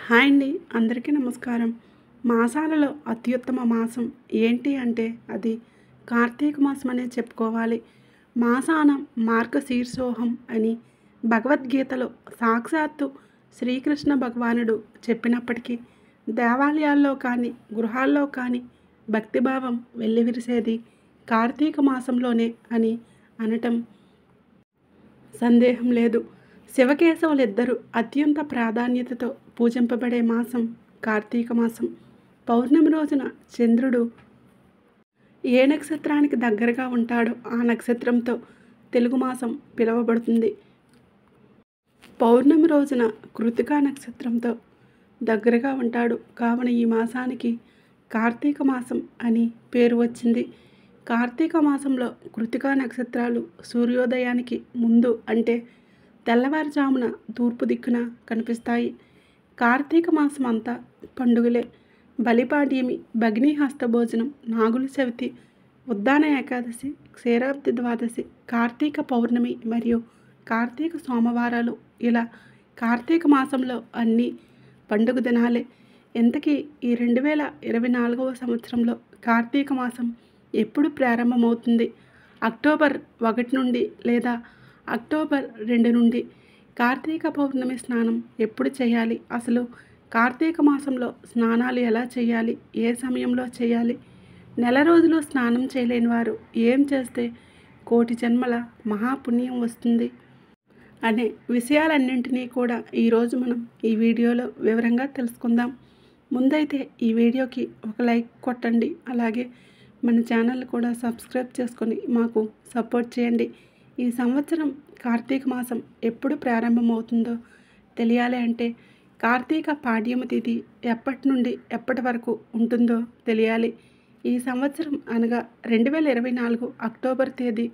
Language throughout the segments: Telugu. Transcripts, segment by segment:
హాయ్ అండి అందరికీ నమస్కారం మాసాలలో అత్యుత్తమ మాసం ఏంటి అంటే అది కార్తీక మాసం అనే చెప్పుకోవాలి మాసాన మార్గశీర్షోహం అని భగవద్గీతలో సాక్షాత్తు శ్రీకృష్ణ భగవానుడు చెప్పినప్పటికీ దేవాలయాల్లో కానీ గృహాల్లో కానీ భక్తిభావం వెల్లివిరిసేది కార్తీక మాసంలోనే అని అనటం సందేహం లేదు శివకేశవులిద్దరూ అత్యంత ప్రాధాన్యతతో పూజింపబడే మాసం కార్తీక మాసం పౌర్ణమి రోజున చంద్రుడు ఏ నక్షత్రానికి దగ్గరగా ఉంటాడో ఆ నక్షత్రంతో తెలుగు మాసం పిలువబడుతుంది పౌర్ణమి రోజున కృతికా నక్షత్రంతో దగ్గరగా ఉంటాడు కావున ఈ మాసానికి కార్తీక మాసం అని పేరు వచ్చింది కార్తీక మాసంలో కృతికా నక్షత్రాలు సూర్యోదయానికి ముందు అంటే తెల్లవారుజామున తూర్పు దిక్కున కనిపిస్తాయి కార్తీక మాసం అంతా పండుగలే బలిపాడ్యమి భగ్ని హస్తభోజనం నాగుల చవితి ఉద్దాన ఏకాదశి క్షీరాబ్ది ద్వాదశి కార్తీక పౌర్ణమి మరియు కార్తీక సోమవారాలు ఇలా కార్తీక మాసంలో అన్ని పండుగ దినాలే ఇంతకీ ఈ రెండు వేల ఇరవై నాలుగవ సంవత్సరంలో కార్తీక మాసం ఎప్పుడు ప్రారంభమవుతుంది అక్టోబర్ ఒకటి నుండి లేదా అక్టోబర్ రెండు నుండి కార్తీక పౌర్ణమి స్నానం ఎప్పుడు చేయాలి అసలు కార్తీక మాసంలో స్నానాలు ఎలా చేయాలి ఏ సమయంలో చేయాలి నెల రోజులు స్నానం చేయలేని వారు ఏం చేస్తే కోటి జన్మల మహాపుణ్యం వస్తుంది అనే విషయాలన్నింటినీ కూడా ఈరోజు మనం ఈ వీడియోలో వివరంగా తెలుసుకుందాం ముందైతే ఈ వీడియోకి ఒక లైక్ కొట్టండి అలాగే మన ఛానల్ కూడా సబ్స్క్రైబ్ చేసుకొని మాకు సపోర్ట్ చేయండి ఈ సంవత్సరం కార్తీక మాసం ఎప్పుడు ప్రారంభమవుతుందో తెలియాలి అంటే కార్తీక పాడ్యమ తిథి ఎప్పటి నుండి ఎప్పటి వరకు ఉంటుందో తెలియాలి ఈ సంవత్సరం అనగా రెండు వేల ఇరవై నాలుగు అక్టోబర్ తేదీ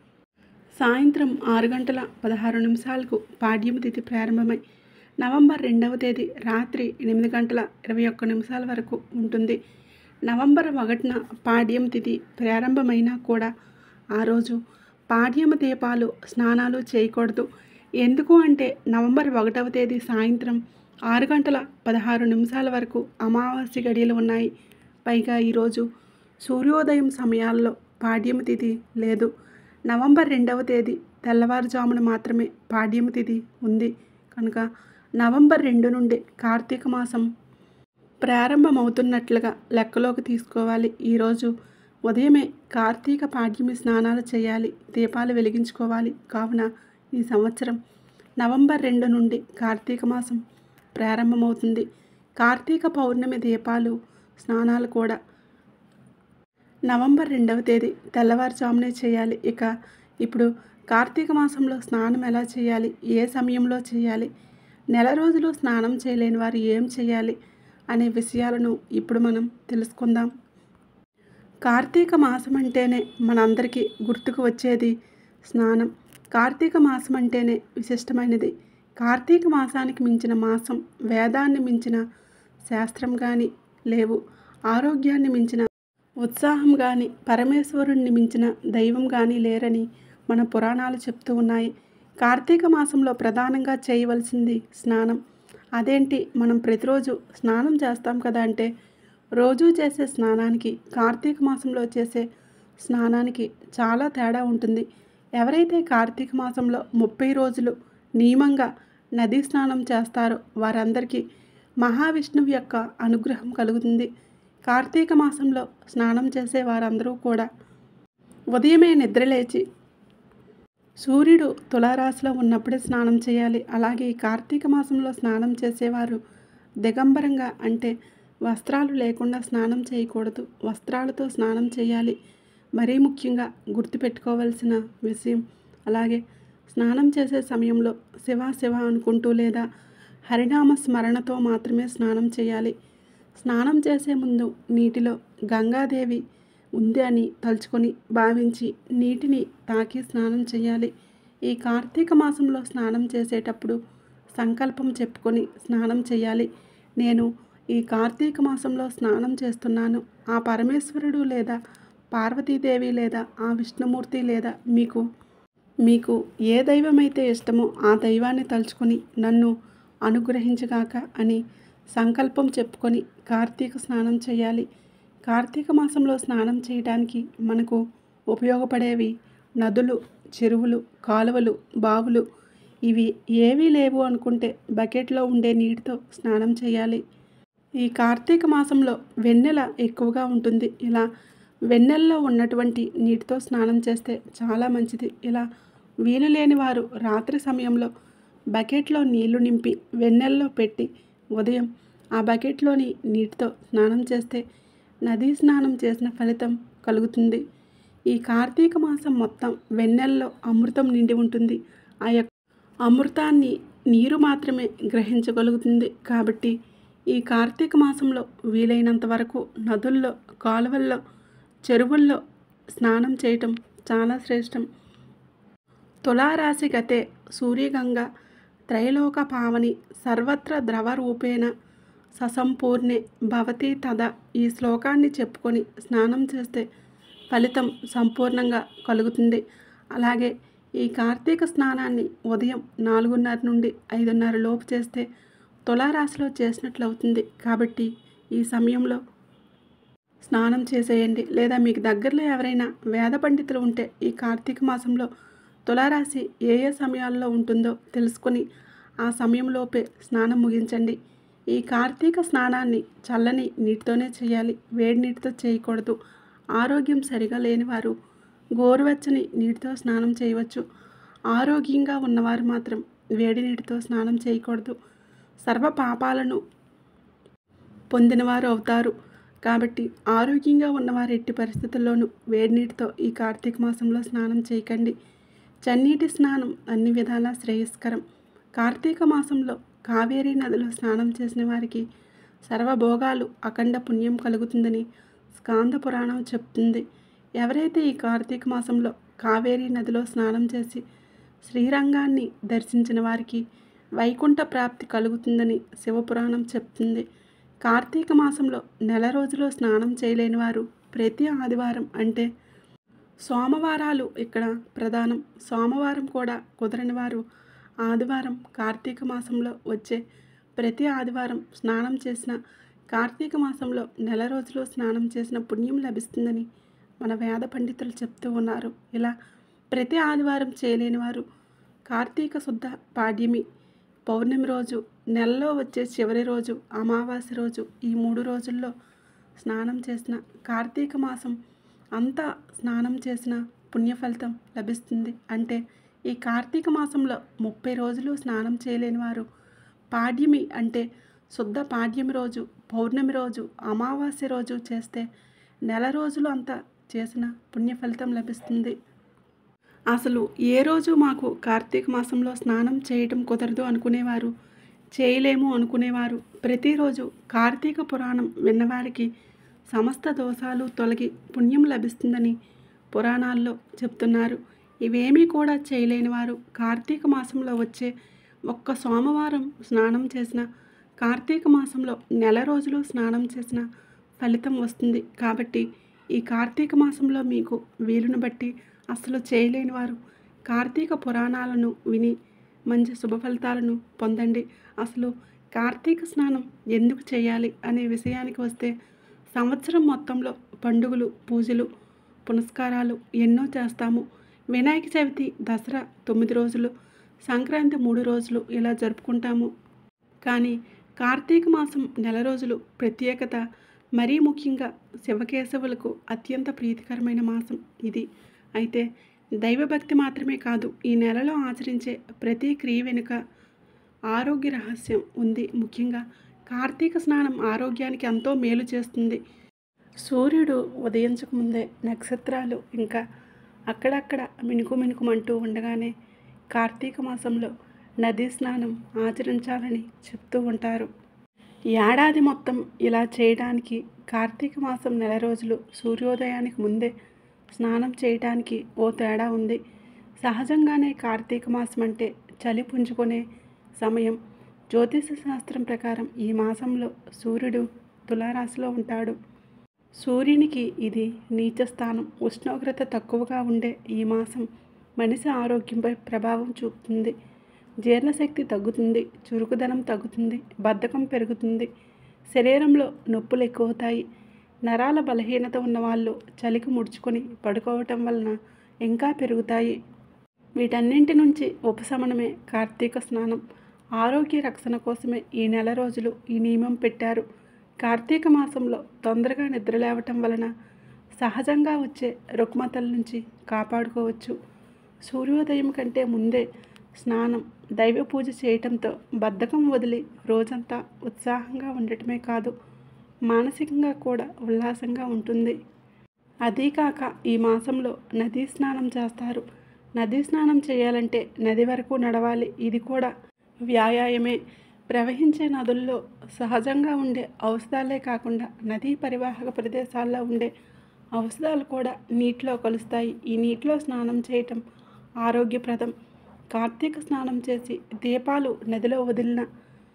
సాయంత్రం ఆరు గంటల పదహారు నిమిషాలకు పాడ్యమ తిథి ప్రారంభమై నవంబర్ రెండవ తేదీ రాత్రి ఎనిమిది గంటల ఇరవై ఒక్క నిమిషాల వరకు ఉంటుంది నవంబర్ ఒకటిన పాడ్యం తిథి ప్రారంభమైనా కూడా ఆ రోజు పాడ్యమ దీపాలు స్నానాలు చేయకూడదు ఎందుకు అంటే నవంబర్ ఒకటవ తేదీ సాయంత్రం ఆరు గంటల పదహారు నిమిషాల వరకు అమావాస్య గడియలు ఉన్నాయి పైగా ఈరోజు సూర్యోదయం సమయాల్లో పాడ్యమ తిథి లేదు నవంబర్ రెండవ తేదీ తెల్లవారుజామున మాత్రమే పాడ్యమ తిథి ఉంది కనుక నవంబర్ రెండు నుండి కార్తీక మాసం ప్రారంభమవుతున్నట్లుగా లెక్కలోకి తీసుకోవాలి ఈరోజు ఉదయమే కార్తీక పాడ్యమి స్నానాలు చేయాలి దీపాలు వెలిగించుకోవాలి కావున ఈ సంవత్సరం నవంబర్ రెండు నుండి కార్తీక మాసం ప్రారంభమవుతుంది కార్తీక పౌర్ణమి దీపాలు స్నానాలు కూడా నవంబర్ రెండవ తేదీ తెల్లవారుజామునే చేయాలి ఇక ఇప్పుడు కార్తీక మాసంలో స్నానం ఎలా చేయాలి ఏ సమయంలో చేయాలి నెల రోజులు స్నానం చేయలేని వారు ఏం చేయాలి అనే విషయాలను ఇప్పుడు మనం తెలుసుకుందాం కార్తీక మాసం అంటేనే మనందరికీ గుర్తుకు వచ్చేది స్నానం కార్తీక మాసం అంటేనే విశిష్టమైనది కార్తీక మాసానికి మించిన మాసం వేదాన్ని మించిన శాస్త్రం కానీ లేవు ఆరోగ్యాన్ని మించిన ఉత్సాహం కానీ పరమేశ్వరుణ్ణి మించిన దైవం కానీ లేరని మన పురాణాలు చెప్తూ ఉన్నాయి కార్తీక మాసంలో ప్రధానంగా చేయవలసింది స్నానం అదేంటి మనం ప్రతిరోజు స్నానం చేస్తాం కదా అంటే రోజు చేసే స్నానానికి కార్తీక మాసంలో చేసే స్నానానికి చాలా తేడా ఉంటుంది ఎవరైతే కార్తీక మాసంలో ముప్పై రోజులు నియమంగా నదీ స్నానం చేస్తారో వారందరికీ మహావిష్ణువు యొక్క అనుగ్రహం కలుగుతుంది కార్తీక మాసంలో స్నానం చేసే వారందరూ కూడా ఉదయమే నిద్రలేచి సూర్యుడు తులారాశిలో ఉన్నప్పుడే స్నానం చేయాలి అలాగే ఈ కార్తీక మాసంలో స్నానం చేసేవారు దిగంబరంగా అంటే వస్త్రాలు లేకుండా స్నానం చేయకూడదు వస్త్రాలతో స్నానం చేయాలి మరీ ముఖ్యంగా గుర్తుపెట్టుకోవాల్సిన విషయం అలాగే స్నానం చేసే సమయంలో శివ శివ అనుకుంటూ లేదా హరినామ స్మరణతో మాత్రమే స్నానం చేయాలి స్నానం చేసే ముందు నీటిలో గంగాదేవి ఉంది అని తలుచుకొని భావించి నీటిని తాకి స్నానం చేయాలి ఈ కార్తీక మాసంలో స్నానం చేసేటప్పుడు సంకల్పం చెప్పుకొని స్నానం చేయాలి నేను ఈ కార్తీక మాసంలో స్నానం చేస్తున్నాను ఆ పరమేశ్వరుడు లేదా పార్వతీదేవి లేదా ఆ విష్ణుమూర్తి లేదా మీకు మీకు ఏ దైవమైతే ఇష్టమో ఆ దైవాన్ని తలుచుకొని నన్ను అనుగ్రహించగాక అని సంకల్పం చెప్పుకొని కార్తీక స్నానం చేయాలి కార్తీక మాసంలో స్నానం చేయడానికి మనకు ఉపయోగపడేవి నదులు చెరువులు కాలువలు బావులు ఇవి ఏవీ లేవు అనుకుంటే బకెట్లో ఉండే నీటితో స్నానం చేయాలి ఈ కార్తీక మాసంలో వెన్నెల ఎక్కువగా ఉంటుంది ఇలా వెన్నెల్లో ఉన్నటువంటి నీటితో స్నానం చేస్తే చాలా మంచిది ఇలా వీలు లేని వారు రాత్రి సమయంలో బకెట్లో నీళ్లు నింపి వెన్నెల్లో పెట్టి ఉదయం ఆ బకెట్లోని నీటితో స్నానం చేస్తే నదీ స్నానం చేసిన ఫలితం కలుగుతుంది ఈ కార్తీక మాసం మొత్తం వెన్నెల్లో అమృతం నిండి ఉంటుంది ఆ యొక్క అమృతాన్ని నీరు మాత్రమే గ్రహించగలుగుతుంది కాబట్టి ఈ కార్తీక మాసంలో వీలైనంత వరకు నదుల్లో కాలువల్లో చెరువుల్లో స్నానం చేయటం చాలా శ్రేష్టం తులారాశి గతే సూర్యగంగ త్రైలోక పావని సర్వత్ర ద్రవరూపేణ ససంపూర్ణే భవతి తద ఈ శ్లోకాన్ని చెప్పుకొని స్నానం చేస్తే ఫలితం సంపూర్ణంగా కలుగుతుంది అలాగే ఈ కార్తీక స్నానాన్ని ఉదయం నాలుగున్నర నుండి ఐదున్నర లోపు చేస్తే తులారాశిలో చేసినట్లు అవుతుంది కాబట్టి ఈ సమయంలో స్నానం చేసేయండి లేదా మీకు దగ్గరలో ఎవరైనా వేద పండితులు ఉంటే ఈ కార్తీక మాసంలో తులారాశి ఏ ఏ సమయాల్లో ఉంటుందో తెలుసుకొని ఆ సమయంలోపే స్నానం ముగించండి ఈ కార్తీక స్నానాన్ని చల్లని నీటితోనే చేయాలి వేడి నీటితో చేయకూడదు ఆరోగ్యం సరిగా లేని వారు గోరువెచ్చని నీటితో స్నానం చేయవచ్చు ఆరోగ్యంగా ఉన్నవారు మాత్రం వేడి నీటితో స్నానం చేయకూడదు సర్వ పాపాలను పొందినవారు అవుతారు కాబట్టి ఆరోగ్యంగా ఉన్నవారు ఎట్టి పరిస్థితుల్లోనూ వేడి నీటితో ఈ కార్తీక మాసంలో స్నానం చేయకండి చన్నీటి స్నానం అన్ని విధాలా శ్రేయస్కరం కార్తీక మాసంలో కావేరీ నదిలో స్నానం చేసిన వారికి సర్వభోగాలు అఖండ పుణ్యం కలుగుతుందని స్కాంద పురాణం చెప్తుంది ఎవరైతే ఈ కార్తీక మాసంలో కావేరీ నదిలో స్నానం చేసి శ్రీరంగాన్ని దర్శించిన వారికి వైకుంఠ ప్రాప్తి కలుగుతుందని శివపురాణం చెప్తుంది కార్తీక మాసంలో నెల రోజులు స్నానం చేయలేని వారు ప్రతి ఆదివారం అంటే సోమవారాలు ఇక్కడ ప్రధానం సోమవారం కూడా కుదరని వారు ఆదివారం కార్తీక మాసంలో వచ్చే ప్రతి ఆదివారం స్నానం చేసిన కార్తీక మాసంలో నెల రోజులు స్నానం చేసిన పుణ్యం లభిస్తుందని మన వేద పండితులు చెప్తూ ఉన్నారు ఇలా ప్రతి ఆదివారం చేయలేని వారు కార్తీక శుద్ధ పాడ్యమి పౌర్ణమి రోజు నెలలో వచ్చే చివరి రోజు అమావాస్య రోజు ఈ మూడు రోజుల్లో స్నానం చేసిన కార్తీక మాసం అంతా స్నానం చేసిన పుణ్య ఫలితం లభిస్తుంది అంటే ఈ కార్తీక మాసంలో ముప్పై రోజులు స్నానం చేయలేని వారు పాడ్యమి అంటే శుద్ధ పాడ్యమి రోజు పౌర్ణమి రోజు అమావాస్య రోజు చేస్తే నెల రోజులు అంతా చేసిన పుణ్య ఫలితం లభిస్తుంది అసలు ఏ రోజు మాకు కార్తీక మాసంలో స్నానం చేయటం కుదరదు అనుకునేవారు చేయలేము అనుకునేవారు ప్రతిరోజు కార్తీక పురాణం విన్నవారికి సమస్త దోషాలు తొలగి పుణ్యం లభిస్తుందని పురాణాల్లో చెప్తున్నారు ఇవేమీ కూడా చేయలేని వారు కార్తీక మాసంలో వచ్చే ఒక్క సోమవారం స్నానం చేసిన కార్తీక మాసంలో నెల రోజులు స్నానం చేసిన ఫలితం వస్తుంది కాబట్టి ఈ కార్తీక మాసంలో మీకు వీలును బట్టి అసలు చేయలేని వారు కార్తీక పురాణాలను విని మంచి శుభ ఫలితాలను పొందండి అసలు కార్తీక స్నానం ఎందుకు చేయాలి అనే విషయానికి వస్తే సంవత్సరం మొత్తంలో పండుగలు పూజలు పునస్కారాలు ఎన్నో చేస్తాము వినాయక చవితి దసరా తొమ్మిది రోజులు సంక్రాంతి మూడు రోజులు ఇలా జరుపుకుంటాము కానీ కార్తీక మాసం నెల రోజులు ప్రత్యేకత మరీ ముఖ్యంగా శివకేశవులకు అత్యంత ప్రీతికరమైన మాసం ఇది అయితే దైవభక్తి మాత్రమే కాదు ఈ నెలలో ఆచరించే ప్రతి క్రియ వెనుక ఆరోగ్య రహస్యం ఉంది ముఖ్యంగా కార్తీక స్నానం ఆరోగ్యానికి ఎంతో మేలు చేస్తుంది సూర్యుడు ఉదయించకముందే నక్షత్రాలు ఇంకా అక్కడక్కడ మినుకు మినుకుమంటూ ఉండగానే కార్తీక మాసంలో నదీ స్నానం ఆచరించాలని చెప్తూ ఉంటారు ఏడాది మొత్తం ఇలా చేయడానికి కార్తీక మాసం నెల రోజులు సూర్యోదయానికి ముందే స్నానం చేయడానికి ఓ తేడా ఉంది సహజంగానే కార్తీక మాసం అంటే చలి పుంజుకునే సమయం జ్యోతిష శాస్త్రం ప్రకారం ఈ మాసంలో సూర్యుడు తులారాశిలో ఉంటాడు సూర్యునికి ఇది నీచ స్థానం ఉష్ణోగ్రత తక్కువగా ఉండే ఈ మాసం మనిషి ఆరోగ్యంపై ప్రభావం చూపుతుంది జీర్ణశక్తి తగ్గుతుంది చురుకుదనం తగ్గుతుంది బద్ధకం పెరుగుతుంది శరీరంలో నొప్పులు ఎక్కువవుతాయి నరాల బలహీనత ఉన్నవాళ్ళు చలికి ముడుచుకొని పడుకోవటం వలన ఇంకా పెరుగుతాయి వీటన్నింటి నుంచి ఉపశమనమే కార్తీక స్నానం ఆరోగ్య రక్షణ కోసమే ఈ నెల రోజులు ఈ నియమం పెట్టారు కార్తీక మాసంలో తొందరగా నిద్ర లేవటం వలన సహజంగా వచ్చే రుగ్మతల నుంచి కాపాడుకోవచ్చు సూర్యోదయం కంటే ముందే స్నానం దైవ పూజ చేయటంతో బద్ధకం వదిలి రోజంతా ఉత్సాహంగా ఉండటమే కాదు మానసికంగా కూడా ఉల్లాసంగా ఉంటుంది అదీకాక ఈ మాసంలో నదీ స్నానం చేస్తారు నదీ స్నానం చేయాలంటే నది వరకు నడవాలి ఇది కూడా వ్యాయామమే ప్రవహించే నదుల్లో సహజంగా ఉండే ఔషధాలే కాకుండా నదీ పరివాహక ప్రదేశాల్లో ఉండే ఔషధాలు కూడా నీటిలో కలుస్తాయి ఈ నీటిలో స్నానం చేయటం ఆరోగ్యప్రదం కార్తీక స్నానం చేసి దీపాలు నదిలో వదిలిన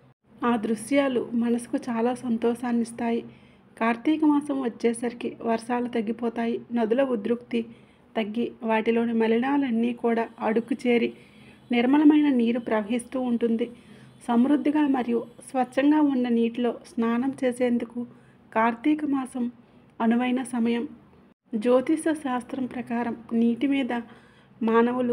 ఆ దృశ్యాలు మనసుకు చాలా సంతోషాన్ని ఇస్తాయి కార్తీక మాసం వచ్చేసరికి వర్షాలు తగ్గిపోతాయి నదుల ఉద్రిక్తి తగ్గి వాటిలోని మలినాలన్నీ కూడా అడుగు చేరి నిర్మలమైన నీరు ప్రవహిస్తూ ఉంటుంది సమృద్ధిగా మరియు స్వచ్ఛంగా ఉన్న నీటిలో స్నానం చేసేందుకు కార్తీక మాసం అనువైన సమయం జ్యోతిష శాస్త్రం ప్రకారం నీటి మీద మానవులు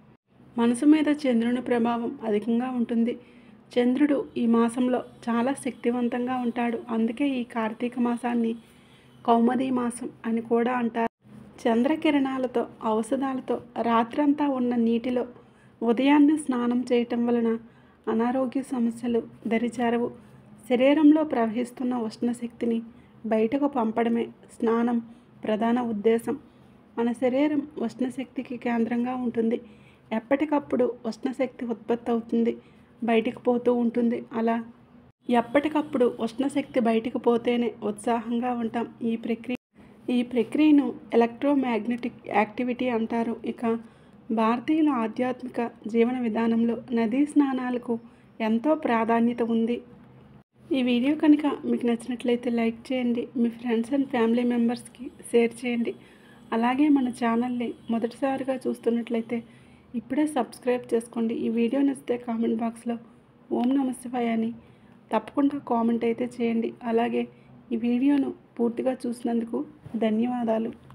మనసు మీద చంద్రుని ప్రభావం అధికంగా ఉంటుంది చంద్రుడు ఈ మాసంలో చాలా శక్తివంతంగా ఉంటాడు అందుకే ఈ కార్తీక మాసాన్ని కౌమది మాసం అని కూడా అంటారు చంద్రకిరణాలతో ఔషధాలతో రాత్రంతా ఉన్న నీటిలో ఉదయాన్నే స్నానం చేయటం వలన అనారోగ్య సమస్యలు దరిచారవు శరీరంలో ప్రవహిస్తున్న ఉష్ణశక్తిని బయటకు పంపడమే స్నానం ప్రధాన ఉద్దేశం మన శరీరం ఉష్ణశక్తికి కేంద్రంగా ఉంటుంది ఎప్పటికప్పుడు ఉష్ణశక్తి ఉత్పత్తి అవుతుంది బయటికి పోతూ ఉంటుంది అలా ఎప్పటికప్పుడు ఉష్ణశక్తి బయటికి పోతేనే ఉత్సాహంగా ఉంటాం ఈ ప్రక్రియ ఈ ప్రక్రియను ఎలక్ట్రోమాగ్నెటిక్ యాక్టివిటీ అంటారు ఇక భారతీయుల ఆధ్యాత్మిక జీవన విధానంలో నదీ స్నానాలకు ఎంతో ప్రాధాన్యత ఉంది ఈ వీడియో కనుక మీకు నచ్చినట్లయితే లైక్ చేయండి మీ ఫ్రెండ్స్ అండ్ ఫ్యామిలీ మెంబర్స్కి షేర్ చేయండి అలాగే మన ఛానల్ని మొదటిసారిగా చూస్తున్నట్లయితే ఇప్పుడే సబ్స్క్రైబ్ చేసుకోండి ఈ వీడియో నచ్చితే కామెంట్ బాక్స్లో ఓం నమ శివాయ అని తప్పకుండా కామెంట్ అయితే చేయండి అలాగే ఈ వీడియోను పూర్తిగా చూసినందుకు ధన్యవాదాలు